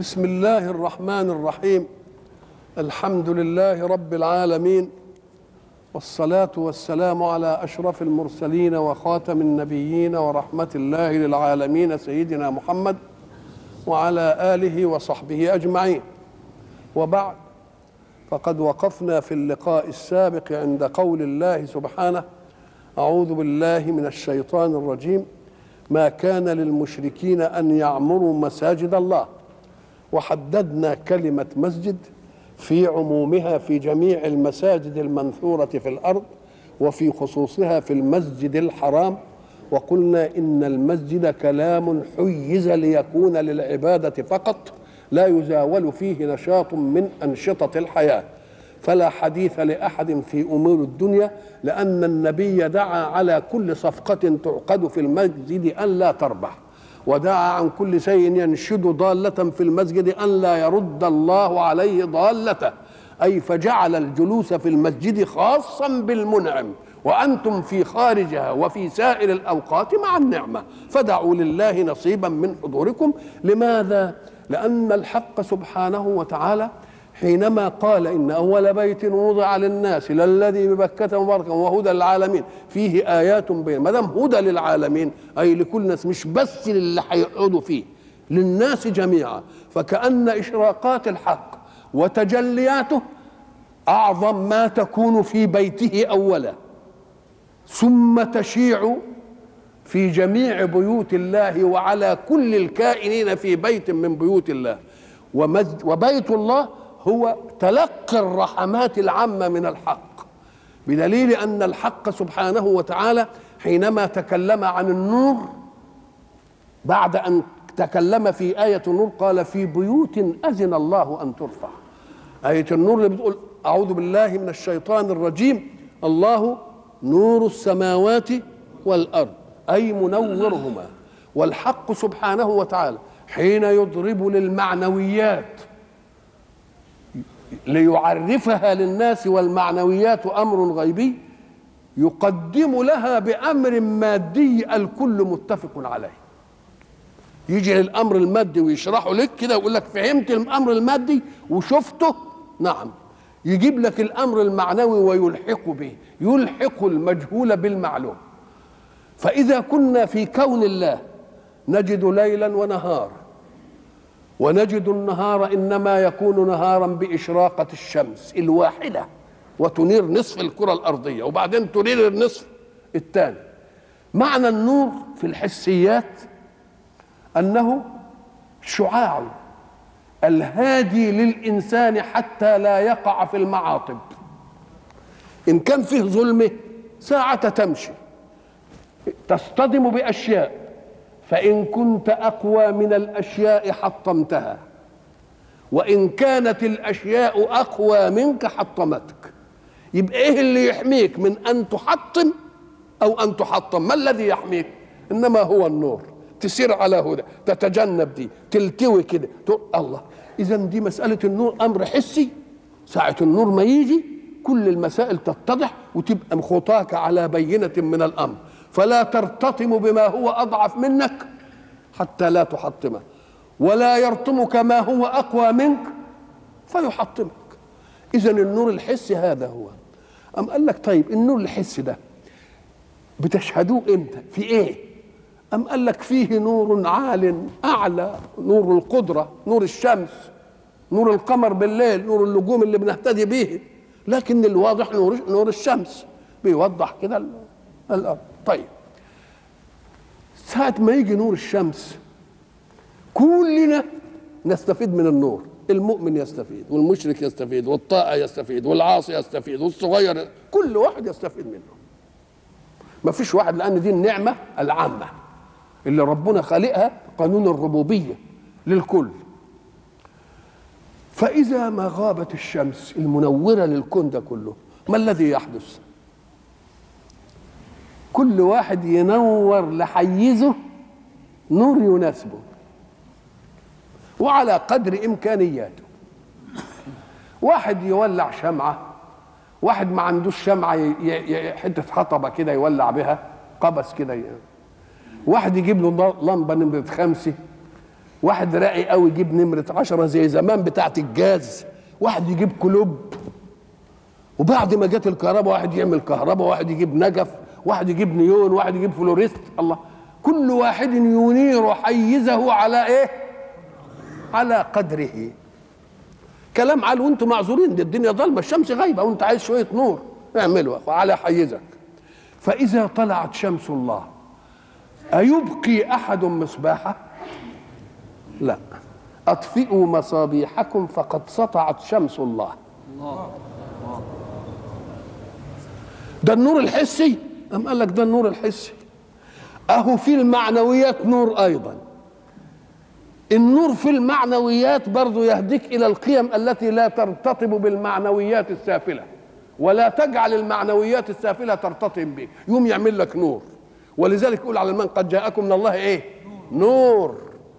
بسم الله الرحمن الرحيم الحمد لله رب العالمين والصلاة والسلام على أشرف المرسلين وخاتم النبيين ورحمة الله للعالمين سيدنا محمد وعلى آله وصحبه أجمعين وبعد فقد وقفنا في اللقاء السابق عند قول الله سبحانه أعوذ بالله من الشيطان الرجيم ما كان للمشركين أن يعمروا مساجد الله وحددنا كلمة مسجد في عمومها في جميع المساجد المنثورة في الأرض وفي خصوصها في المسجد الحرام وقلنا إن المسجد كلام حيز ليكون للعبادة فقط لا يزاول فيه نشاط من أنشطة الحياة فلا حديث لأحد في أمور الدنيا لأن النبي دعا على كل صفقة تعقد في المسجد أن لا تربح ودعا عن كل شيء ينشد ضالة في المسجد أن لا يرد الله عليه ضالته أي فجعل الجلوس في المسجد خاصا بالمنعم وأنتم في خارجها وفي سائر الأوقات مع النعمة فدعوا لله نصيبا من حضوركم لماذا؟ لأن الحق سبحانه وتعالى حينما قال إن أول بيت وضع للناس للذي ببكة مباركا وهدى للعالمين فيه آيات بين ما دام هدى للعالمين أي لكل الناس مش بس للي هيقعدوا فيه للناس جميعا فكأن إشراقات الحق وتجلياته أعظم ما تكون في بيته أولا ثم تشيع في جميع بيوت الله وعلى كل الكائنين في بيت من بيوت الله وبيت الله هو تلقي الرحمات العامه من الحق بدليل ان الحق سبحانه وتعالى حينما تكلم عن النور بعد ان تكلم في آية النور قال في بيوت أذن الله أن ترفع آية النور اللي بتقول أعوذ بالله من الشيطان الرجيم الله نور السماوات والأرض أي منورهما والحق سبحانه وتعالى حين يضرب للمعنويات ليعرفها للناس والمعنويات امر غيبي يقدم لها بامر مادي الكل متفق عليه يجي للامر المادي ويشرحه لك كده ويقول لك فهمت الامر المادي وشفته نعم يجيب لك الامر المعنوي ويلحق به يلحق المجهول بالمعلوم فاذا كنا في كون الله نجد ليلا ونهارا ونجد النهار انما يكون نهارا باشراقه الشمس الواحده وتنير نصف الكره الارضيه وبعدين تنير النصف الثاني معنى النور في الحسيات انه شعاع الهادي للانسان حتى لا يقع في المعاطب ان كان فيه ظلمه ساعه تمشي تصطدم باشياء فإن كنت أقوى من الأشياء حطمتها وإن كانت الأشياء أقوى منك حطمتك يبقى إيه اللي يحميك من أن تحطم أو أن تحطم ما الذي يحميك إنما هو النور تسير على هدى تتجنب دي تلتوي كده الله إذا دي مسألة النور أمر حسي ساعة النور ما يجي كل المسائل تتضح وتبقى خطاك على بينة من الأمر فلا ترتطم بما هو اضعف منك حتى لا تحطمه ولا يرطمك ما هو اقوى منك فيحطمك اذا النور الحسي هذا هو ام قال لك طيب النور الحسي ده بتشهدوه امتى في ايه ام قال لك فيه نور عال اعلى نور القدره نور الشمس نور القمر بالليل نور النجوم اللي بنهتدي به لكن الواضح نور نور الشمس بيوضح كده الارض طيب ساعة ما يجي نور الشمس كلنا نستفيد من النور المؤمن يستفيد والمشرك يستفيد والطائع يستفيد والعاصي يستفيد والصغير كل واحد يستفيد منه ما فيش واحد لأن دي النعمة العامة اللي ربنا خالقها قانون الربوبية للكل فإذا ما غابت الشمس المنورة للكون ده كله ما الذي يحدث؟ كل واحد ينور لحيزه نور يناسبه وعلى قدر امكانياته واحد يولع شمعه واحد ما عندوش شمعه ي- ي- حته حطبه كده يولع بها قبس كده ي- واحد يجيب له ض- لمبه نمره خمسه واحد راقي قوي يجيب نمرة عشرة زي زمان بتاعت الجاز واحد يجيب كلوب وبعد ما جت الكهرباء واحد يعمل كهرباء واحد يجيب نجف واحد يجيب نيون واحد يجيب فلوريست الله كل واحد ينير حيزه على ايه على قدره كلام على وانتم معذورين دي الدنيا ضلمه الشمس غايبه وانت عايز شويه نور اعمله على حيزك فاذا طلعت شمس الله ايبقي احد مصباحه لا اطفئوا مصابيحكم فقد سطعت شمس الله ده النور الحسي أم قال لك ده النور الحسي أهو في المعنويات نور أيضا النور في المعنويات برضو يهديك إلى القيم التي لا ترتطب بالمعنويات السافلة ولا تجعل المعنويات السافلة ترتطم بك يوم يعمل لك نور ولذلك يقول على من قد جاءكم من الله ايه نور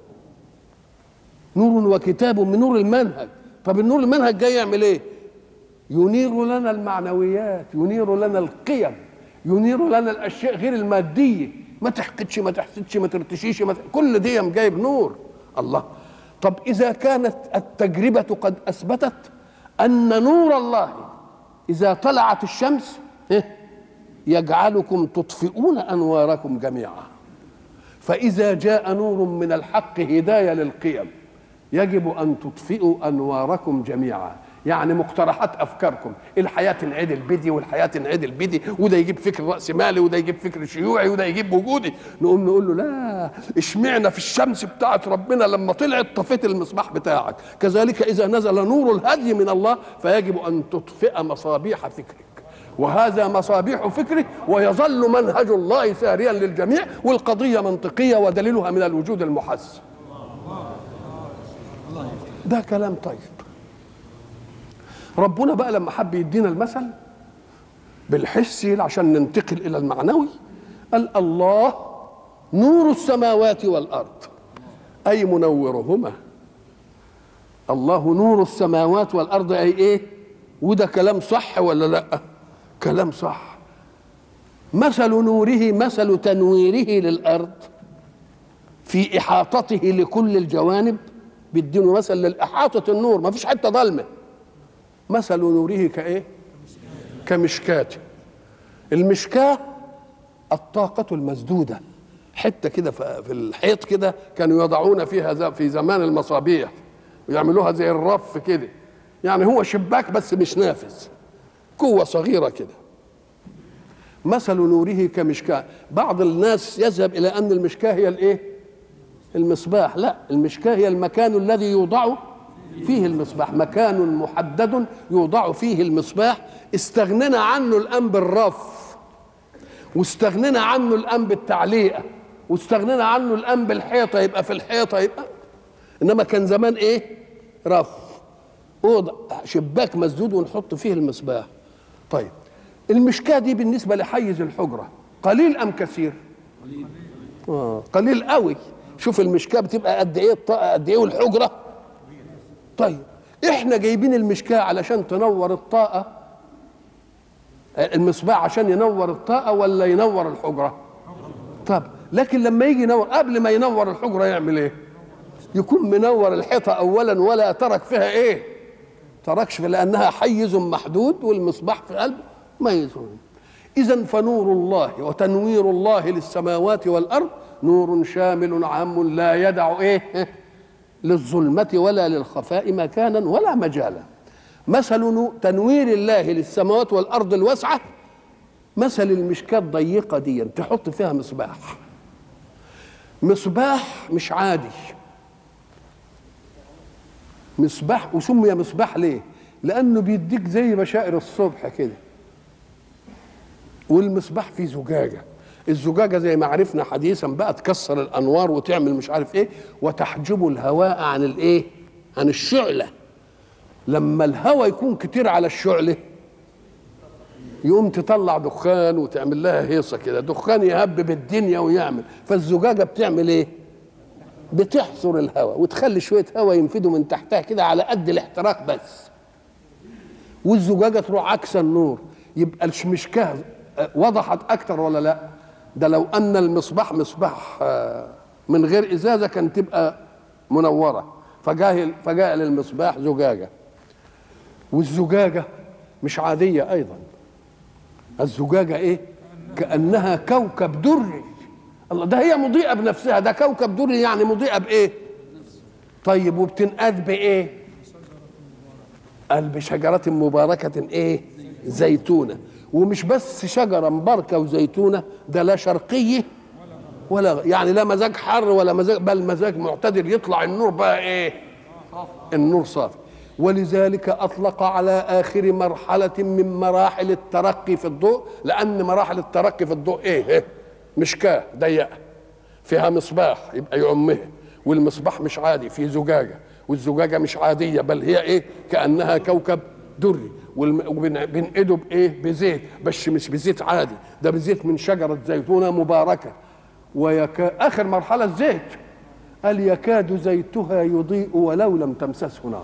نور وكتاب من نور المنهج طب النور المنهج جاي يعمل ايه ينير لنا المعنويات ينير لنا القيم ينير لنا الاشياء غير الماديه ما تحقدش ما تحسدش ما ترتشيش ما ت... كل دي جايب نور الله طب اذا كانت التجربه قد اثبتت ان نور الله اذا طلعت الشمس يجعلكم تطفئون انواركم جميعا فاذا جاء نور من الحق هدايه للقيم يجب ان تطفئوا انواركم جميعا يعني مقترحات افكاركم الحياه تنعدل بدي والحياه تنعدل بدي وده يجيب فكر راس مالي وده يجيب فكر شيوعي وده يجيب وجودي نقوم نقول له لا اشمعنا في الشمس بتاعت ربنا لما طلعت طفيت المصباح بتاعك كذلك اذا نزل نور الهدي من الله فيجب ان تطفئ مصابيح فكرك وهذا مصابيح فكره ويظل منهج الله ساريا للجميع والقضيه منطقيه ودليلها من الوجود المحس ده كلام طيب ربنا بقى لما حب يدينا المثل بالحسي عشان ننتقل الى المعنوي قال الله نور السماوات والارض اي منورهما الله نور السماوات والارض اي ايه وده كلام صح ولا لا كلام صح مثل نوره مثل تنويره للارض في احاطته لكل الجوانب بيدينه مثل للاحاطه النور ما فيش حته ضلمه مثل نوره كايه كمشكاة المشكاة الطاقة المسدودة حتة كده في الحيط كده كانوا يضعون فيها في زمان المصابيح ويعملوها زي الرف كده يعني هو شباك بس مش نافذ قوة صغيرة كده مثل نوره كمشكاة بعض الناس يذهب إلى أن المشكاة هي الإيه المصباح لا المشكاة هي المكان الذي يوضع فيه المصباح مكان محدد يوضع فيه المصباح استغنينا عنه الآن بالرف واستغنينا عنه الآن بالتعليقة واستغنينا عنه الآن بالحيطة يبقى في الحيطة يبقى إنما كان زمان إيه رف أوضة شباك مسدود ونحط فيه المصباح طيب المشكاة دي بالنسبة لحيز الحجرة قليل أم كثير آه قليل قوي شوف المشكاة بتبقى قد إيه الطاقة قد إيه والحجرة طيب احنا جايبين المشكاة علشان تنور الطاقة المصباح عشان ينور الطاقة ولا ينور الحجرة طب لكن لما يجي ينور قبل ما ينور الحجرة يعمل ايه يكون منور الحيطة اولا ولا ترك فيها ايه تركش في لانها حيز محدود والمصباح في قلبه ما يزول اذا فنور الله وتنوير الله للسماوات والارض نور شامل عام لا يدع ايه للظلمة ولا للخفاء مكانا ولا مجالا مثل تنوير الله للسماوات والأرض الواسعة مثل المشكاة الضيقة دي تحط فيها مصباح مصباح مش عادي مصباح وسمي مصباح ليه لأنه بيديك زي بشائر الصبح كده والمصباح فيه زجاجه الزجاجه زي ما عرفنا حديثا بقى تكسر الانوار وتعمل مش عارف ايه وتحجب الهواء عن الايه عن الشعله لما الهواء يكون كتير على الشعله يقوم تطلع دخان وتعمل لها هيصه كده دخان يهبب الدنيا ويعمل فالزجاجه بتعمل ايه بتحصر الهواء وتخلي شويه هواء ينفدوا من تحتها كده على قد الاحتراق بس والزجاجه تروح عكس النور يبقى المشكاه وضحت اكتر ولا لا ده لو ان المصباح مصباح من غير ازازه كان تبقى منوره فجاء فجاء للمصباح زجاجه والزجاجه مش عاديه ايضا الزجاجه ايه كانها كوكب دري الله ده هي مضيئه بنفسها ده كوكب دري يعني مضيئه بايه طيب وبتنقاد بايه قال بشجره مباركه ايه زيتونه ومش بس شجره مباركه وزيتونه ده لا شرقيه ولا يعني لا مزاج حر ولا مزاج بل مزاج معتدل يطلع النور بقى ايه النور صافي ولذلك اطلق على اخر مرحله من مراحل الترقي في الضوء لان مراحل الترقي في الضوء ايه, إيه؟ مشكاه ضيقه فيها مصباح يبقى يعمها والمصباح مش عادي في زجاجه والزجاجه مش عاديه بل هي ايه كانها كوكب دري وبنقده بايه بزيت بس مش بزيت عادي ده بزيت من شجره زيتونه مباركه ويكا اخر مرحله الزيت قال يكاد زيتها يضيء ولو لم تمسسه نار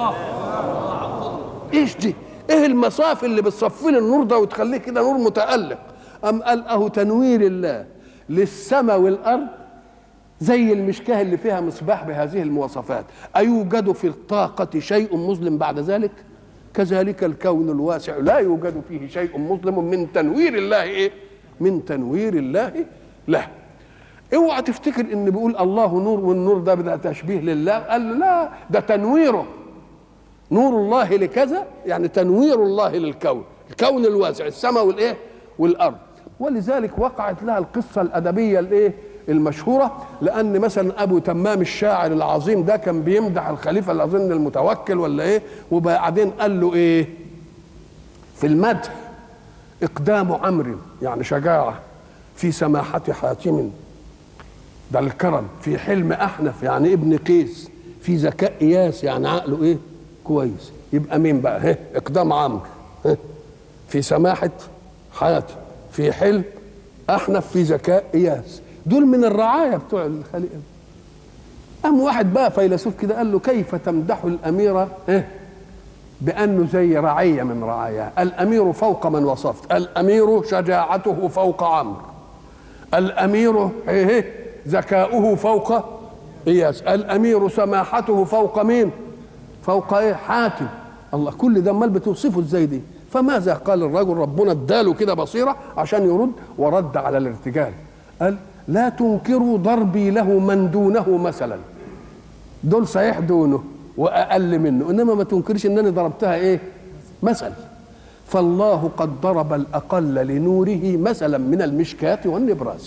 ايش دي ايه المصافي اللي بتصفي لي النور ده وتخليه كده نور متالق ام قال اهو تنوير الله للسماء والارض زي المشكاه اللي فيها مصباح بهذه المواصفات ايوجد في الطاقه شيء مظلم بعد ذلك كذلك الكون الواسع لا يوجد فيه شيء مظلم من تنوير الله ايه من تنوير الله له اوعى تفتكر ان بيقول الله نور والنور ده ده تشبيه لله قال له لا ده تنويره نور الله لكذا يعني تنوير الله للكون الكون الواسع السماء والايه والارض ولذلك وقعت لها القصه الادبيه الايه المشهوره لان مثلا ابو تمام الشاعر العظيم ده كان بيمدح الخليفه الاظن المتوكل ولا ايه وبعدين قال له ايه في المدح اقدام عمرو يعني شجاعه في سماحه حاتم ده الكرم في حلم احنف يعني ابن قيس في ذكاء اياس يعني عقله ايه كويس يبقى مين بقى ها اقدام عمرو ها في سماحه حاتم في حلم احنف في ذكاء اياس دول من الرعايا بتوع الخليقه قام واحد بقى فيلسوف كده قال له كيف تمدح الاميره اه بانه زي رعيه من رعاياه الامير فوق من وصفت الامير شجاعته فوق عمرو الامير ايه ذكاؤه فوق اياس الامير سماحته فوق مين فوق ايه حاتم الله كل ده امال بتوصفه ازاي دي فماذا قال الرجل ربنا اداله كده بصيره عشان يرد ورد على الارتجال قال لا تنكروا ضربي له من دونه مثلا دول صحيح دونه واقل منه انما ما تنكرش انني ضربتها ايه مثل فالله قد ضرب الاقل لنوره مثلا من المشكاة والنبراس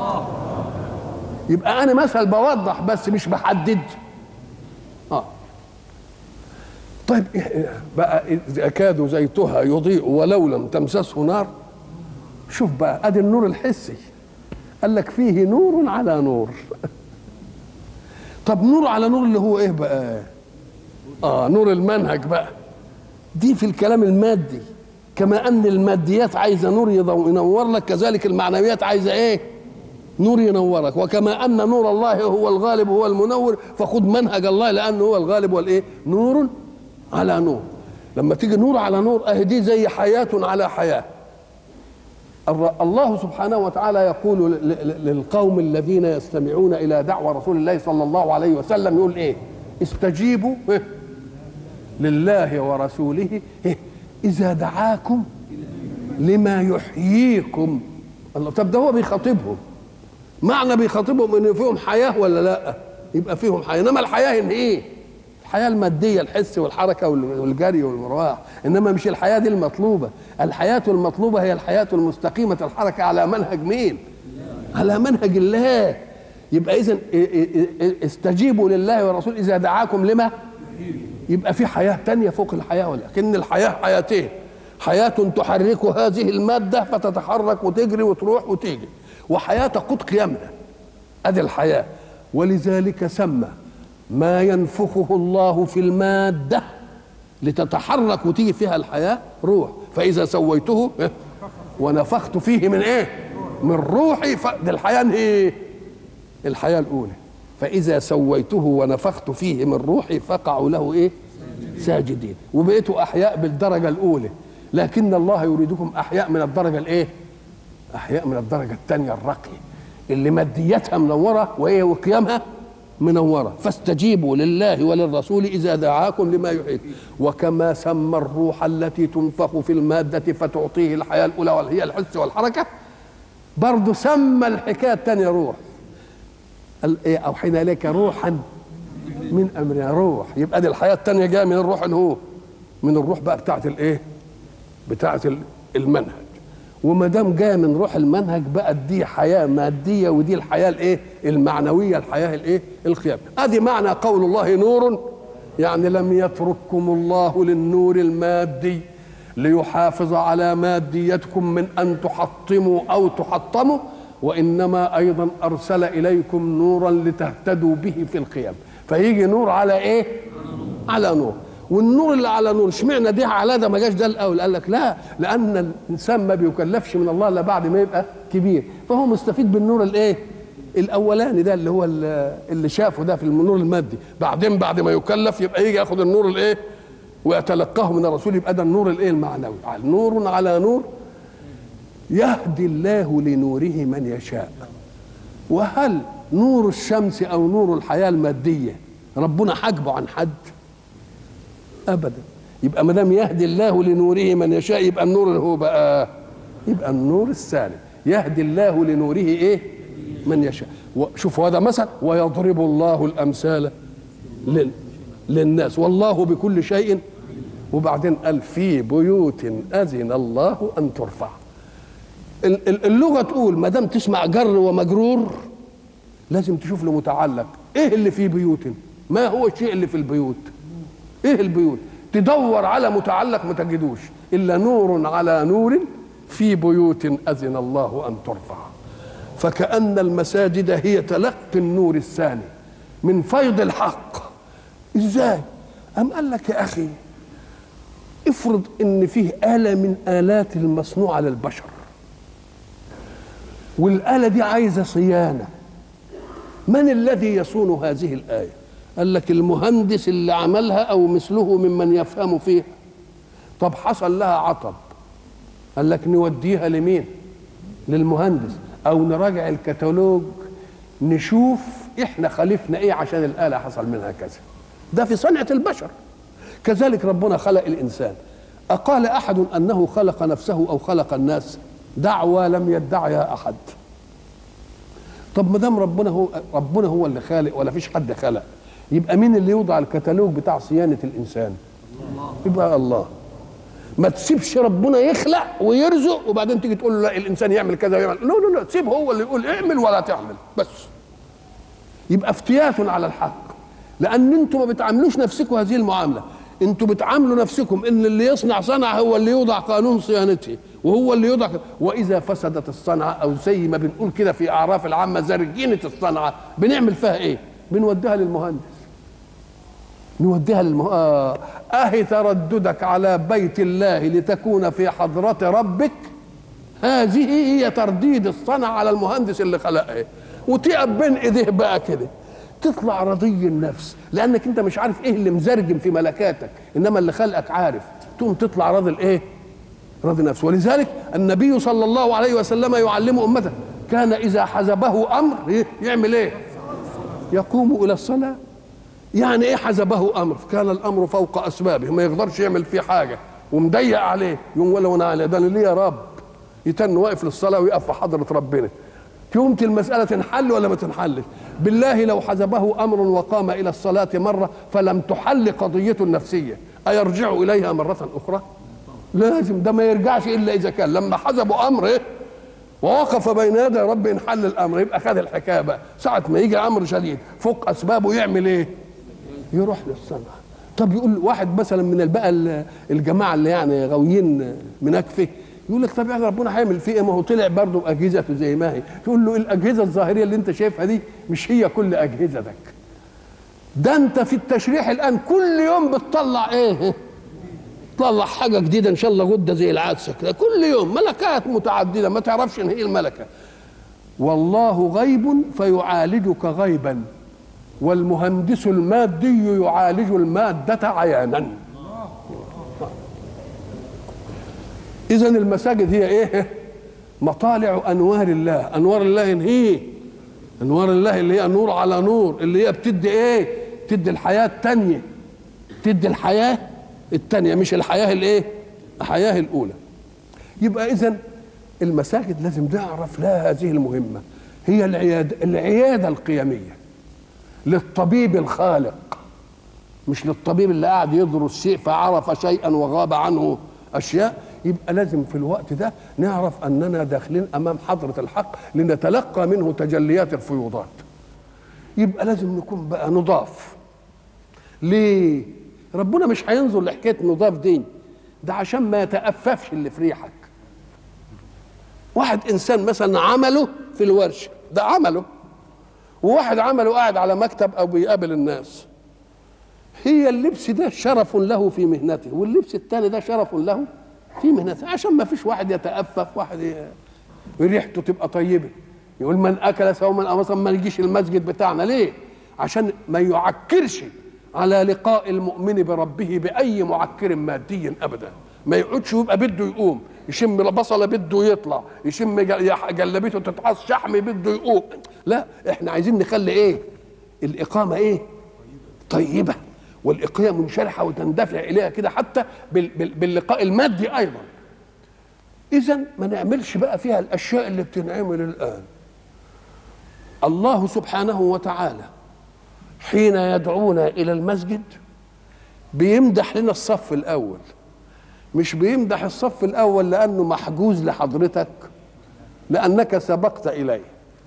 يبقى انا مثل بوضح بس مش بحدد اه طيب بقى اذا كاد زيتها يضيء ولو لم تمسسه نار شوف بقى ادي النور الحسي قال لك فيه نور على نور طب نور على نور اللي هو ايه بقى اه نور المنهج بقى دي في الكلام المادي كما ان الماديات عايزه نور ينور لك كذلك المعنويات عايزه ايه نور ينورك وكما ان نور الله هو الغالب هو المنور فخذ منهج الله لانه هو الغالب والايه نور على نور لما تيجي نور على نور اهي دي زي حياه على حياه الله سبحانه وتعالى يقول للقوم الذين يستمعون الى دعوى رسول الله صلى الله عليه وسلم يقول ايه استجيبوا لله ورسوله اذا دعاكم لما يحييكم الله طب ده هو بيخاطبهم معنى بيخاطبهم ان فيهم حياه ولا لا يبقى فيهم حياه انما الحياه ان ايه الحياه الماديه الحس والحركه والجري والمرواح انما مش الحياه دي المطلوبه الحياه المطلوبه هي الحياه المستقيمه الحركه على منهج مين على منهج الله يبقى اذا استجيبوا لله والرسول اذا دعاكم لما يبقى في حياه تانية فوق الحياه ولكن الحياه حياتين حياه تحرك هذه الماده فتتحرك وتجري وتروح وتيجي وحياه تقود قيامها ادي الحياه ولذلك سمى ما ينفخه الله في الماده لتتحرك وتيجي فيها الحياه روح فاذا سويته ونفخت فيه من ايه من روحي ف... دي الحياه ايه الحياه الاولى فاذا سويته ونفخت فيه من روحي فقعوا له ايه ساجدين وبقيتوا احياء بالدرجه الاولى لكن الله يريدكم احياء من الدرجه الايه احياء من الدرجه الثانيه الرقي اللي ماديتها منوره وايه وقيامها منورة فاستجيبوا لله وللرسول إذا دعاكم لما يحييكم وكما سمى الروح التي تنفخ في المادة فتعطيه الحياة الأولى وهي الحس والحركة برضه سمى الحكاية الثانية روح قال إيه أوحينا إليك روحا من أمرنا روح يبقى دي الحياة الثانية جاية من الروح اللي هو من الروح بقى بتاعت الإيه بتاعت المنهج وما دام جايه من روح المنهج بقت دي حياه ماديه ودي الحياه الايه المعنويه الحياه الايه القيام ادي معنى قول الله نور يعني لم يترككم الله للنور المادي ليحافظ على ماديتكم من ان تحطموا او تحطموا وانما ايضا ارسل اليكم نورا لتهتدوا به في القيام فيجي نور على ايه على نور والنور اللي على نور اشمعنى دي على ده ما جاش ده الاول قال لك لا لان الانسان ما بيكلفش من الله الا بعد ما يبقى كبير فهو مستفيد بالنور الايه الاولاني ده اللي هو اللي شافه ده في النور المادي بعدين بعد ما يكلف يبقى يجي ياخد النور الايه ويتلقاه من الرسول يبقى ده النور الايه المعنوي نور على نور يهدي الله لنوره من يشاء وهل نور الشمس او نور الحياه الماديه ربنا حجبه عن حد ابدا يبقى ما دام يهدي الله لنوره من يشاء يبقى النور اللي هو بقى يبقى النور السالم يهدي الله لنوره ايه من يشاء شوف هذا مثل ويضرب الله الامثال لل للناس والله بكل شيء وبعدين قال في بيوت اذن الله ان ترفع اللغه تقول ما دام تسمع جر ومجرور لازم تشوف له متعلق ايه اللي في بيوت ما هو الشيء اللي في البيوت ايه البيوت تدور على متعلق ما تجدوش الا نور على نور في بيوت اذن الله ان ترفع فكأن المساجد هي تلقي النور الثاني من فيض الحق ازاي أم قال لك يا أخي افرض إن فيه آلة من آلات المصنوعة للبشر والآلة دي عايزة صيانة من الذي يصون هذه الآية قال لك المهندس اللي عملها أو مثله ممن يفهم فيها طب حصل لها عطب قال لك نوديها لمين للمهندس او نراجع الكتالوج نشوف احنا خالفنا ايه عشان الاله حصل منها كذا ده في صنعه البشر كذلك ربنا خلق الانسان اقال احد انه خلق نفسه او خلق الناس دعوى لم يدعها احد طب ما دام ربنا هو ربنا هو اللي خالق ولا فيش حد خلق يبقى مين اللي يوضع الكتالوج بتاع صيانه الانسان يبقى الله ما تسيبش ربنا يخلق ويرزق وبعدين تيجي تقول له لا الانسان يعمل كذا ويعمل لا لا لا تسيب هو اللي يقول اعمل ولا تعمل بس يبقى افتيات على الحق لان انتم ما بتعاملوش نفسكم هذه المعامله انتم بتعاملوا نفسكم ان اللي يصنع صنعه هو اللي يوضع قانون صيانته وهو اللي يوضع واذا فسدت الصنعه او زي ما بنقول كده في اعراف العامه زرجينه الصنعه بنعمل فيها ايه؟ بنوديها للمهندس نوديها للمه... آه. أهي ترددك على بيت الله لتكون في حضرة ربك هذه هي ترديد الصنع على المهندس اللي خلقها وتقف بين ايديه بقى كده تطلع رضي النفس لانك انت مش عارف ايه اللي مزرجم في ملكاتك انما اللي خلقك عارف تقوم تطلع راضي الايه راضي النفس ولذلك النبي صلى الله عليه وسلم يعلم امته كان اذا حزبه امر يعمل ايه يقوم الى الصلاه يعني ايه حزبه امر كان الامر فوق اسبابه ما يقدرش يعمل فيه حاجه ومضيق عليه يوم ولا وانا عليه ده ليه يا رب يتن واقف للصلاه ويقف في حضره ربنا تقوم المساله تنحل ولا ما تنحلش بالله لو حزبه امر وقام الى الصلاه مره فلم تحل قضيته النفسيه ايرجع اليها مره اخرى لازم ده ما يرجعش الا اذا كان لما حزبوا امر إيه؟ ووقف بين يدي رب انحل الامر يبقى خد الحكايه بقى ساعه ما يجي امر شديد فوق اسبابه يعمل ايه يروح للصنعة طب يقول واحد مثلا من بقى الجماعة اللي يعني غاويين مناكفه يقول لك طب يعني ربنا هيعمل فيه ايه ما هو طلع برضه باجهزته زي ما هي تقول له الاجهزه الظاهريه اللي انت شايفها دي مش هي كل اجهزتك ده انت في التشريح الان كل يوم بتطلع ايه تطلع حاجه جديده ان شاء الله غده زي العدسه كده كل يوم ملكات متعدده ما تعرفش ان هي الملكه والله غيب فيعالجك غيبا والمهندس المادي يعالج المادة عيانا إذا المساجد هي إيه؟ مطالع أنوار الله أنوار الله هي انوار الله اللي هي نور على نور اللي هي بتدي ايه بتدي الحياه التانيه تدي الحياه التانيه مش الحياه الايه الحياه الاولى يبقى اذا المساجد لازم نعرف لها هذه المهمه هي العياده العياده القيميه للطبيب الخالق مش للطبيب اللي قاعد يدرس شيء فعرف شيئا وغاب عنه اشياء يبقى لازم في الوقت ده نعرف اننا داخلين امام حضره الحق لنتلقى منه تجليات الفيوضات يبقى لازم نكون بقى نضاف ليه ربنا مش هينظر لحكايه نضاف دي ده عشان ما يتأففش اللي في ريحك واحد انسان مثلا عمله في الورشه ده عمله وواحد عمله قاعد على مكتب او بيقابل الناس هي اللبس ده شرف له في مهنته واللبس الثاني ده شرف له في مهنته عشان ما فيش واحد يتأفف واحد ي- ريحته تبقى طيبه يقول من اكل سوما او مثلا ما يجيش المسجد بتاعنا ليه عشان ما يعكرش على لقاء المؤمن بربه باي معكر مادي ابدا ما يقعدش ويبقى بده يقوم يشم بصله بده يطلع يشم جل- جلبيته تتعص شحم بده يقوم لا احنا عايزين نخلي ايه الاقامه ايه طيبه والاقامه منشرحه وتندفع اليها كده حتى بال- بال- باللقاء المادي ايضا اذا ما نعملش بقى فيها الاشياء اللي بتنعمل الان الله سبحانه وتعالى حين يدعونا الى المسجد بيمدح لنا الصف الاول مش بيمدح الصف الاول لانه محجوز لحضرتك لانك سبقت اليه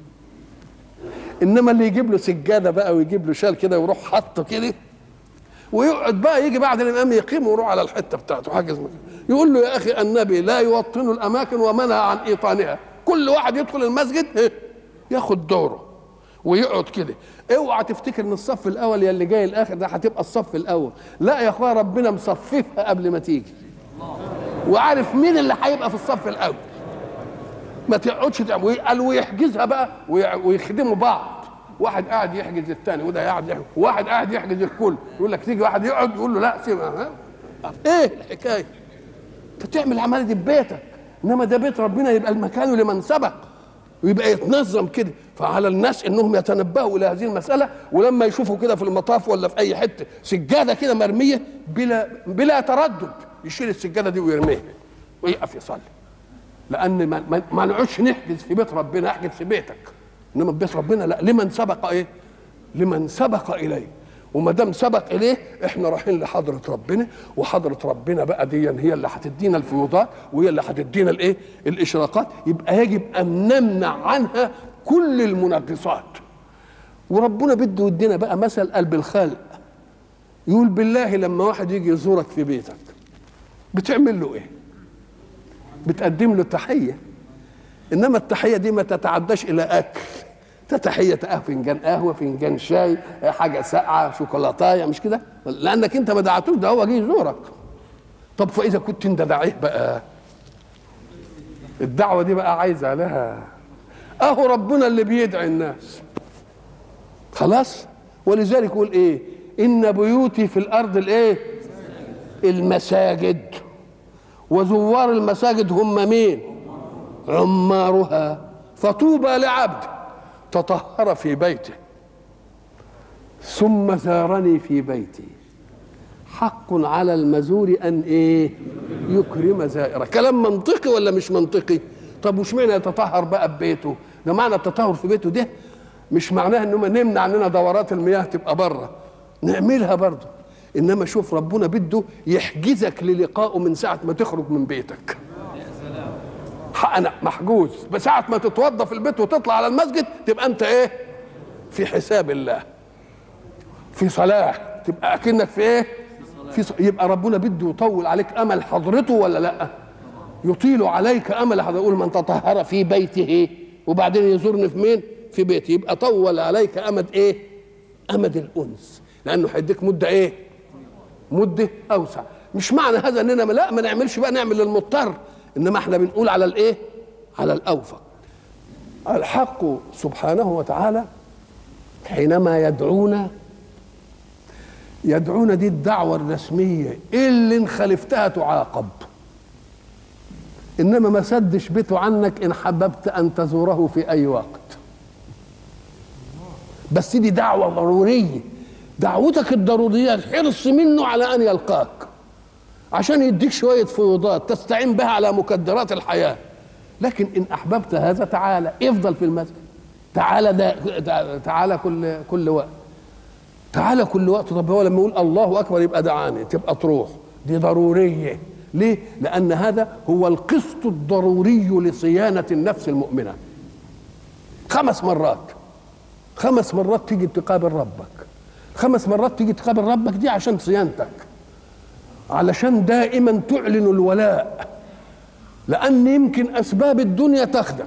انما اللي يجيب له سجاده بقى ويجيب له شال كده ويروح حاطه كده ويقعد بقى يجي بعد الامام يقيم ويروح على الحته بتاعته حاجه اسمها يقول له يا اخي النبي لا يوطن الاماكن ومنع عن ايطانها كل واحد يدخل المسجد إيه؟ ياخد دوره ويقعد كده اوعى تفتكر ان الصف الاول يا اللي جاي الاخر ده هتبقى الصف الاول لا يا اخويا ربنا مصففها قبل ما تيجي وعارف مين اللي هيبقى في الصف الاول ما تقعدش تعمل قال ويحجزها بقى وي- ويخدموا بعض واحد قاعد يحجز الثاني وده قاعد يحجز واحد قاعد يحجز الكل يقول لك تيجي واحد يقعد يقول له لا سيبها ها ايه الحكايه انت تعمل العمليه دي ببيتك انما ده بيت ربنا يبقى المكان لمن سبق ويبقى يتنظم كده فعلى الناس انهم يتنبهوا الى هذه المساله ولما يشوفوا كده في المطاف ولا في اي حته سجاده كده مرميه بلا بلا تردد يشيل السجاده دي ويرميها ويقف يصلي لان ما, ما, ما نقعدش نحجز في بيت ربنا احجز في بيتك انما في بيت ربنا لا لمن سبق ايه لمن سبق اليه وما دام سبق اليه احنا رايحين لحضره ربنا وحضره ربنا بقى دي هي اللي هتدينا الفيوضات وهي اللي هتدينا الايه الاشراقات يبقى يجب ان نمنع عنها كل المنغصات وربنا بده يدينا بقى مثل قلب الخلق يقول بالله لما واحد يجي يزورك في بيتك بتعمل له ايه بتقدم له تحيه انما التحيه دي ما تتعداش الى اكل تحيه قهوه فنجان قهوه فنجان شاي حاجه ساقعه شوكولاتايه مش كده لانك انت ما دعتوش ده هو جه يزورك طب فاذا كنت انت داعيه بقى الدعوه دي بقى عايزه لها اهو ربنا اللي بيدعي الناس خلاص ولذلك يقول ايه ان بيوتي في الارض الايه المساجد وزوار المساجد هم مين عمارها فطوبى لعبد تطهر في بيته ثم زارني في بيتي حق على المزور ان ايه يكرم زائره كلام منطقي ولا مش منطقي طب وش معنى يتطهر بقى ببيته ده معنى التطهر في بيته ده مش معناه انما نمنع عننا دورات المياه تبقى بره نعملها برضه انما شوف ربنا بده يحجزك للقائه من ساعه ما تخرج من بيتك انا محجوز بساعه ما تتوضى في البيت وتطلع على المسجد تبقى انت ايه في حساب الله في صلاح تبقى اكنك في ايه في ص... يبقى ربنا بده يطول عليك امل حضرته ولا لا يطيل عليك امل حضرته يقول من تطهر في بيته وبعدين يزورني في مين في بيتي يبقى طول عليك امد ايه امد الانس لانه هيديك مده ايه مده اوسع مش معنى هذا اننا لا ما نعملش بقى نعمل للمضطر انما احنا بنقول على الايه على الاوفق الحق سبحانه وتعالى حينما يدعونا يدعونا دي الدعوة الرسمية اللي ان خالفتها تعاقب إنما ما سدش بيته عنك إن حببت أن تزوره في أي وقت بس دي دعوه ضروريه دعوتك الضروريه الحرص منه على ان يلقاك عشان يديك شويه فيوضات تستعين بها على مكدرات الحياه لكن ان احببت هذا تعالى افضل في المسجد تعالى ده تعالى كل كل وقت تعالى كل وقت طب هو لما يقول الله اكبر يبقى دعاني تبقى تروح دي ضروريه ليه؟ لأن هذا هو القسط الضروري لصيانة النفس المؤمنة خمس مرات خمس مرات تيجي تقابل ربك خمس مرات تيجي تقابل ربك دي عشان صيانتك علشان دائما تعلن الولاء لأن يمكن أسباب الدنيا تاخدك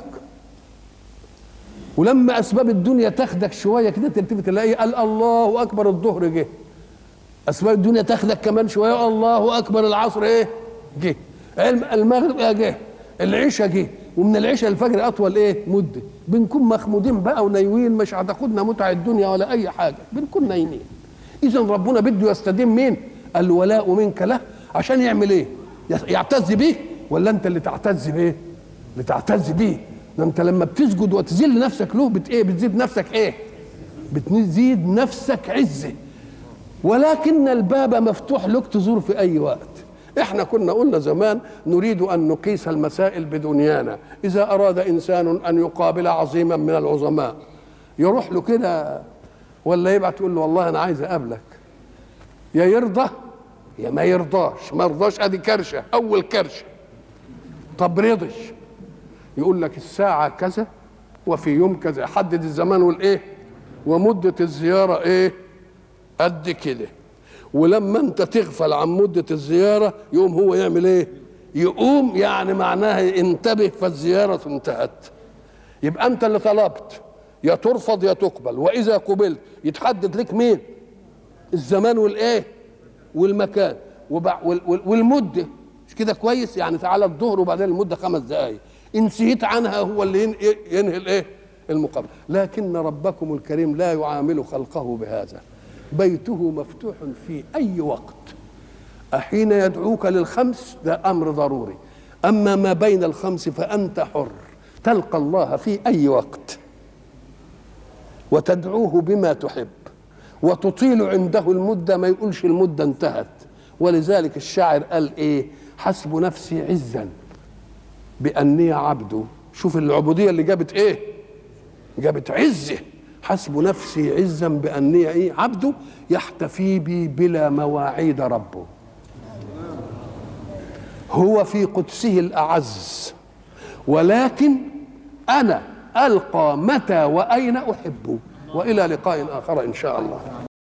ولما أسباب الدنيا تاخدك شوية كده تلتفت تلاقي قال الله أكبر الظهر جه أسباب الدنيا تاخدك كمان شوية الله أكبر العصر إيه جه المغرب جه العشاء جه ومن العشاء الفجر اطول ايه مده بنكون مخمودين بقى ونايمين مش هتاخدنا متع الدنيا ولا اي حاجه بنكون نايمين اذا ربنا بده يستديم مين الولاء منك له عشان يعمل ايه يعتز بيه ولا انت اللي تعتز بيه اللي تعتز بيه ده انت لما بتسجد وتذل نفسك له بت ايه بتزيد نفسك ايه بتزيد نفسك عزه ولكن الباب مفتوح لك تزور في اي وقت احنا كنا قلنا زمان نريد ان نقيس المسائل بدنيانا اذا اراد انسان ان يقابل عظيما من العظماء يروح له كده ولا يبعت يقول له والله انا عايز اقابلك يا يرضى يا ما يرضاش ما يرضاش ادي كرشه اول كرشه طب رضش يقول لك الساعه كذا وفي يوم كذا حدد الزمان والايه ومده الزياره ايه قد كده ولما انت تغفل عن مدة الزيارة يقوم هو يعمل ايه يقوم يعني معناها انتبه فالزيارة انتهت يبقى انت اللي طلبت يا ترفض يا تقبل واذا قبلت يتحدد لك مين الزمان والايه والمكان والمدة مش كده كويس يعني تعالى الظهر وبعدين المدة خمس دقايق ان نسيت عنها هو اللي ينهي الايه المقابله لكن ربكم الكريم لا يعامل خلقه بهذا بيته مفتوح في أي وقت أحين يدعوك للخمس ده أمر ضروري أما ما بين الخمس فأنت حر تلقى الله في أي وقت وتدعوه بما تحب وتطيل عنده المدة ما يقولش المدة انتهت ولذلك الشاعر قال إيه حسب نفسي عزا بأني عبده شوف العبودية اللي جابت إيه جابت عزه حسب نفسي عزا بأني إيه عبده يحتفي بي بلا مواعيد ربه هو في قدسه الأعز ولكن أنا ألقى متى وأين أحبه وإلى لقاء آخر إن شاء الله